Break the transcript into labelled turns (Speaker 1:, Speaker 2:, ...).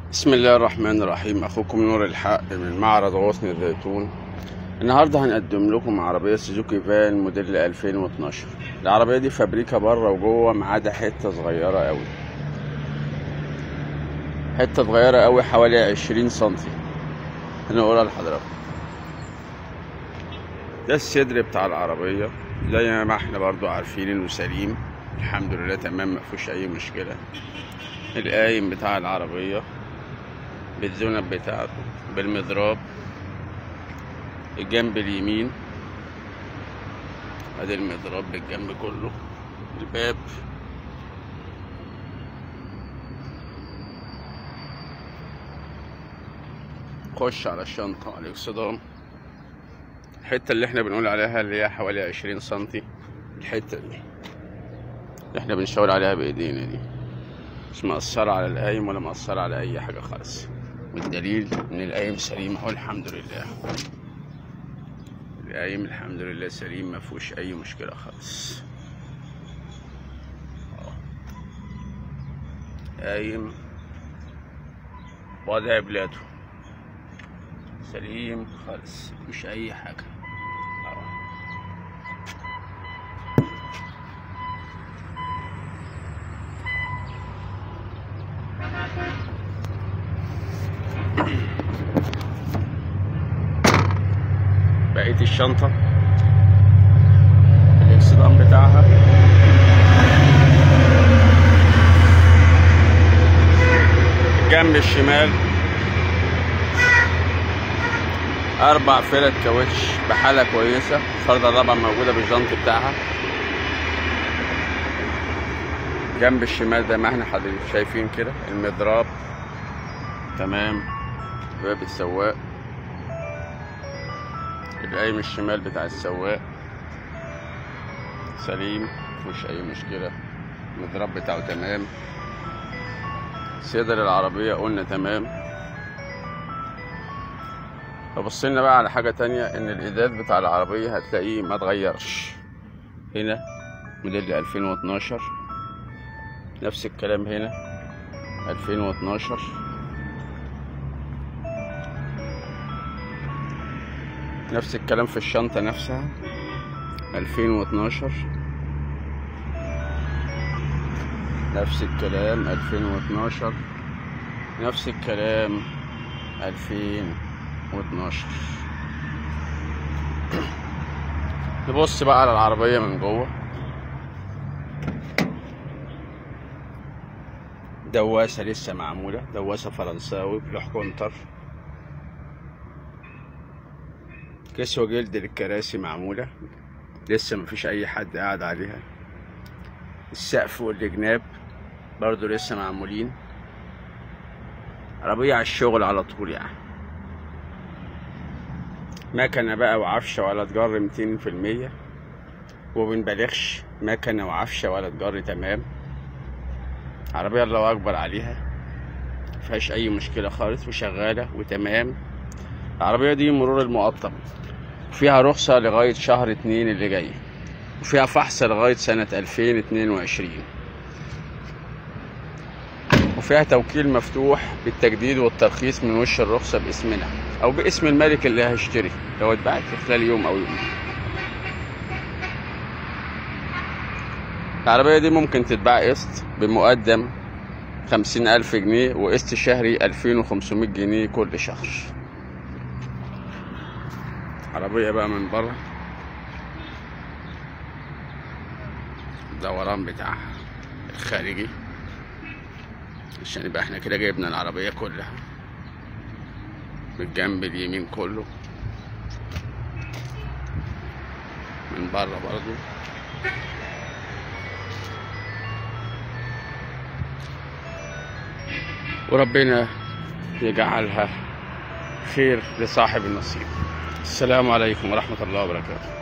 Speaker 1: بسم الله الرحمن الرحيم اخوكم نور الحق من معرض غصن الزيتون النهارده هنقدم لكم عربيه سوزوكي فان موديل 2012 العربيه دي فابريكا بره وجوه ما عدا حته صغيره قوي حته صغيره قوي حوالي 20 سنتي هنقولها لحضراتكم ده الصدر بتاع العربيه زي ما احنا برضو عارفين انه سليم الحمد لله تمام مفيهوش اي مشكله القايم بتاع العربيه بالذنب بتاعته بالمضراب الجنب اليمين ادي المضراب بالجنب كله الباب خش على الشنطة الاكسدام الحتة اللي احنا بنقول عليها اللي هي حوالي عشرين سنتي الحتة دي اللي احنا بنشاور عليها بايدينا دي مش مأثرة على القايم ولا مأثرة على أي حاجة خالص والدليل إن القايم سليم أهو الحمد لله القايم الحمد لله سليم مفهوش أي مشكلة خالص أهو. قايم وضع بلاده سليم خالص مش أي حاجة أهو. بقية الشنطة الاكسدام بتاعها الجنب الشمال أربع فرد كاوتش بحالة كويسة الفردة الرابعة موجودة بالجنط بتاعها جنب الشمال زي ما احنا حضرتك شايفين كده المضراب تمام باب السواق القايم الشمال بتاع السواق سليم مفيهوش اي مشكلة المضرب بتاعه تمام صدر العربية قلنا تمام فبصينا بقى على حاجة تانية ان الإزاز بتاع العربية هتلاقيه ما اتغيرش هنا موديل 2012 نفس الكلام هنا 2012 نفس الكلام في الشنطة نفسها 2012 نفس الكلام 2012 نفس الكلام 2012 نبص بقى على العربية من جوه دواسة لسه معمولة دواسة فرنساوي بلوح كونتر كسوة جلد للكراسي معمولة لسه مفيش أي حد قاعد عليها السقف والجناب برضو لسه معمولين عربية على الشغل على طول يعني مكنة بقى وعفشة ولا تجر ميتين في المية ومنبالغش مكنة وعفشة ولا تجر تمام عربية الله أكبر عليها مفيهاش أي مشكلة خالص وشغالة وتمام العربية دي مرور المقطم فيها رخصة لغاية شهر اتنين اللي جاي وفيها فحص لغاية سنة ألفين اتنين وعشرين وفيها توكيل مفتوح بالتجديد والترخيص من وش الرخصة باسمنا أو باسم الملك اللي هيشتري لو اتباعت في خلال يوم أو يومين العربية دي ممكن تتباع قسط بمقدم خمسين ألف جنيه وقسط شهري ألفين وخمسمية جنيه كل شهر عربية بقى من بره الدوران بتاعها الخارجي عشان يبقى احنا كده جبنا العربية كلها بالجنب اليمين كله من بره برضو وربنا يجعلها خير لصاحب النصيب السلام عليكم ورحمة الله وبركاته